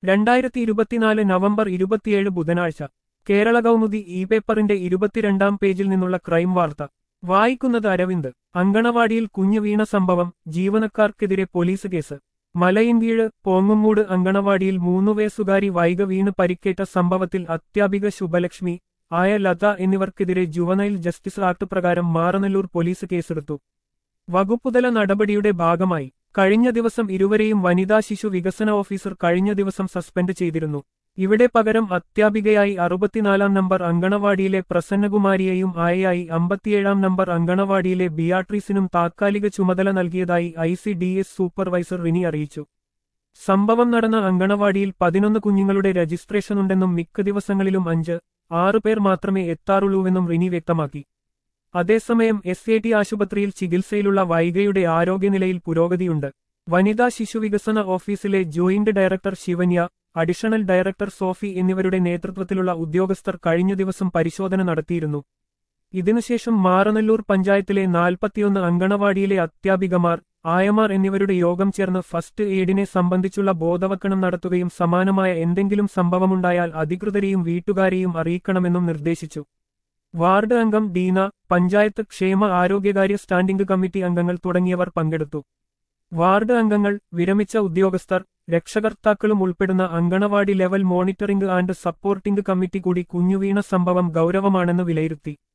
രണ്ടായിരത്തി ഇരുപത്തിനാല് നവംബർ ഇരുപത്തിയേഴ് ബുധനാഴ്ച കേരള കൗമുദി ഇ പേപ്പറിന്റെ ഇരുപത്തിരണ്ടാം പേജിൽ നിന്നുള്ള ക്രൈം വാർത്ത വായിക്കുന്നത് അരവിന്ദ് അങ്കണവാടിയിൽ കുഞ്ഞു വീണ സംഭവം ജീവനക്കാർക്കെതിരെ പോലീസ് കേസ് മലയിൻകീഴ് പോങ്ങുമൂട് അങ്കണവാടിയിൽ മൂന്നു വയസ്സുകാരി വൈക വീണ് പരിക്കേറ്റ സംഭവത്തിൽ അത്യാപിക ശുഭലക്ഷ്മി ആയ ലത എന്നിവർക്കെതിരെ ജുവനൈൽ ജസ്റ്റിസ് ആക്ട് പ്രകാരം മാറനല്ലൂർ പോലീസ് കേസെടുത്തു വകുപ്പുതല നടപടിയുടെ ഭാഗമായി കഴിഞ്ഞ ദിവസം ഇരുവരെയും വനിതാ ശിശു വികസന ഓഫീസർ കഴിഞ്ഞ ദിവസം സസ്പെൻഡ് ചെയ്തിരുന്നു ഇവിടെ പകരം അത്യാപികയായി അറുപത്തിനാലാം നമ്പർ അങ്കണവാടിയിലെ പ്രസന്നകുമാരിയെയും ആയയായി അമ്പത്തിയേഴാം നമ്പർ അങ്കണവാടിയിലെ ബിയാട്രീസിനും താത്കാലിക ചുമതല നൽകിയതായി I C D S supervisor Rini അറിയിച്ചു സംഭവം നടന്ന അങ്കണവാടിയിൽ പതിനൊന്ന് കുഞ്ഞുങ്ങളുടെ രജിസ്ട്രേഷൻ ഉണ്ടെന്നും മിക്ക ദിവസങ്ങളിലും അഞ്ച് ആറു പേർ മാത്രമേ എത്താറുള്ളൂവെന്നും റിനി വ്യക്തമാക്കി അതേസമയം എസ് എ ടി ആശുപത്രിയിൽ ചികിത്സയിലുള്ള വൈഗയുടെ ആരോഗ്യനിലയിൽ പുരോഗതിയുണ്ട് വനിതാ ശിശുവികസന ഓഫീസിലെ joint director Sivanya additional director Sophie എന്നിവരുടെ നേതൃത്വത്തിലുള്ള ഉദ്യോഗസ്ഥർ കഴിഞ്ഞ ദിവസം പരിശോധന നടത്തിയിരുന്നു ഇതിനുശേഷം മാറനല്ലൂർ പഞ്ചായത്തിലെ നാൽപ്പത്തിയൊന്ന് അങ്കണവാടിയിലെ അധ്യാപികമാർ ആയമാർ എന്നിവരുടെ യോഗം ചേർന്ന് ഫസ്റ്റ് എയ്ഡിനെ സംബന്ധിച്ചുള്ള ബോധവൽക്കരണം നടത്തുകയും സമാനമായ എന്തെങ്കിലും സംഭവമുണ്ടായാൽ അധികൃതരെയും വീട്ടുകാരെയും അറിയിക്കണമെന്നും നിർദ്ദേശിച്ചു വാർഡ് അംഗം ഡീന പഞ്ചായത്ത് ക്ഷേമ ആരോഗ്യകാര്യ സ്റ്റാൻഡിംഗ് കമ്മിറ്റി അംഗങ്ങൾ തുടങ്ങിയവർ പങ്കെടുത്തു വാർഡ് അംഗങ്ങൾ വിരമിച്ച ഉദ്യോഗസ്ഥർ രക്ഷകർത്താക്കളും ഉൾപ്പെടുന്ന anganwadi level monitoring and supporting committee കൂടി കുഞ്ഞുവീണ സംഭവം ഗൗരവമാണെന്ന് വിലയിരുത്തി